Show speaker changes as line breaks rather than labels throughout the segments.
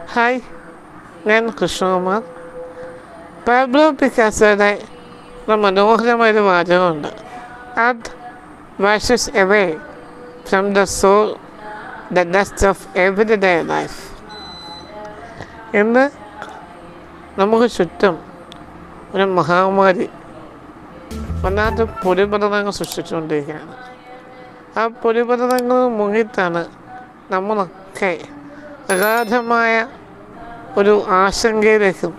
hi ഞാൻ Krishnakumar Pablo പിക്കാസോയുടെ ഒരു മനോഹരമായൊരു വാചകമുണ്ട് അത് washes away from the soul the dust of every day life ഇന്ന് നമുക്ക് ചുറ്റും ഒരു മഹാമാരി വല്ലാത്ത പൊടിപടനങ്ങൾ സൃഷ്ടിച്ചുകൊണ്ടിരിക്കുകയാണ് ആ പൊടിപടനങ്ങൾ മുങ്ങിത്താണ് നമ്മളൊക്കെ അഗാധമായ ഒരു ആശങ്കയിലേക്കും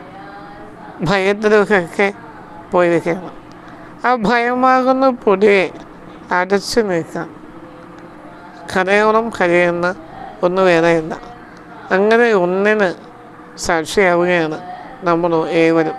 ഭയത്തിലേക്കൊക്കെ പോയിരിക്കുകയാണ് ആ ഭയമാകുന്ന പൊടിയെ അടച്ചു നീക്കാൻ കരയോളം കരയുന്ന ഒന്ന് വേറെയില്ല അങ്ങനെ ഒന്നിന് സാക്ഷിയാവുകയാണ് നമ്മൾ ഏവരും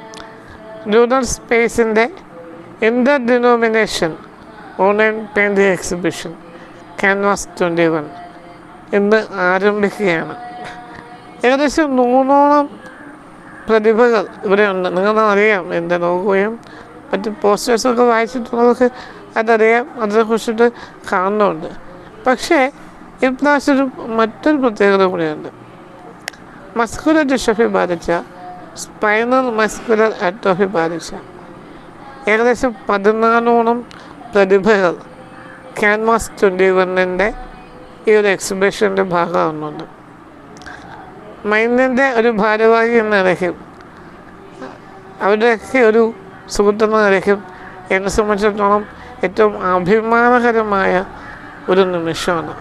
ലൂണർ സ്പേസിൻ്റെ inter denomination online painting exhibition canvas twenty one ഇന്ന് ആരംഭിക്കുകയാണ് ഏകദേശം നൂറോളം പ്രതിഭകൾ ഇവിടെയുണ്ട് നിങ്ങളറിയാം എൻ്റെ ലോഗോയും മറ്റ് പോസ്റ്റേഴ്സൊക്കെ വായിച്ചിട്ടുള്ളവർക്ക് അതറിയാം അതിനെക്കുറിച്ചിട്ട് കാണുന്നുണ്ട് പക്ഷേ ഇപ്രാവശ്യം ഒരു മറ്റൊരു പ്രത്യേകത കൂടിയുണ്ട് മസ്കുലർ ഡിസ്ട്രോഫി ബാധിച്ച സ്പൈനൽ മസ്കുലർ അട്രോഫി ബാധിച്ച ഏകദേശം പതിനാലോളം പ്രതിഭകൾ ക്യാൻവാസ് ട്വൻറ്റി വണ്ണിൻ്റെ ഈ ഒരു എക്സിബിഷൻ്റെ ഭാഗമാകുന്നുണ്ട് മൈൻഡിൻ്റെ ഒരു ഭാരവാഹി എന്ന നിലയ്ക്കും അവരുടെയൊക്കെ ഒരു സുഹൃത്തെന്ന നിലയ്ക്കും എന്നെ സംബന്ധിച്ചിടത്തോളം ഏറ്റവും അഭിമാനകരമായ ഒരു നിമിഷമാണ്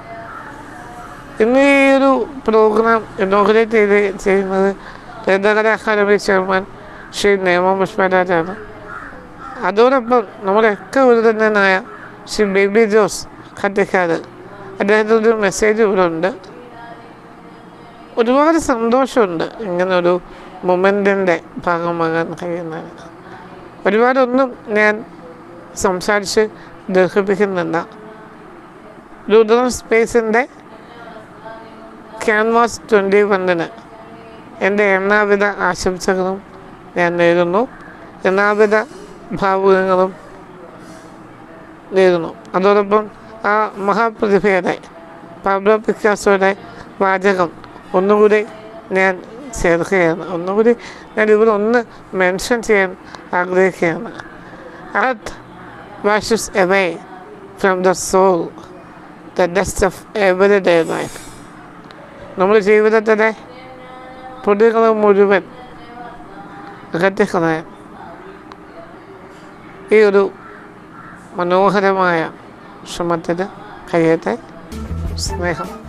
ഇന്ന് ഈ ഒരു പ്രോഗ്രാം ഇനോഗ്രേറ്റ് ചെയ്ത് ചെയ്യുന്നത് ലളിതകല അക്കാദമി ചെയർമാൻ ശ്രീ നേമ പുഷ്പരാജാണ് അതോടൊപ്പം നമ്മുടെയൊക്കെ ഗുരുതരനായ ശ്രീ ബേബി ജോസ് കട്ടിക്കാട് അദ്ദേഹത്തിൻ്റെ ഒരു മെസ്സേജ് ഇവിടെ ഉണ്ട് ഒരുപാട് സന്തോഷമുണ്ട് ഇങ്ങനൊരു മൊമെൻറ്റിൻ്റെ ഭാഗമാകാൻ കഴിയുന്നതിന് ഒരുപാടൊന്നും ഞാൻ സംസാരിച്ച് ദീർഘിപ്പിക്കുന്നില്ല ലുദ്രം സ്പേസിൻ്റെ ക്യാൻവാസ് ട്വൻറ്റി വണ്ണിന് എൻ്റെ എല്ലാവിധ ആശംസകളും ഞാൻ നേരുന്നു എല്ലാവിധ ഭാവുകങ്ങളും നേരുന്നു അതോടൊപ്പം ആ മഹാപ്രതിഭയുടെ പാബ്ലോ പിക്കാസോയുടെ വാചകം ഒന്നുകൂടി ഞാൻ ചേർക്കുകയാണ് ഒന്നുകൂടി ഞാൻ ഇവിടെ ഒന്ന് മെൻഷൻ ചെയ്യാൻ ആഗ്രഹിക്കുകയാണ് അത് washes away from the soul the dust of every day life നമ്മുടെ ജീവിതത്തിലെ പൊടികൾ മുഴുവൻ അകറ്റിക്കളയാൻ ഈ ഒരു മനോഹരമായ ശ്രമത്തിന് കഴിയട്ടെ സ്നേഹം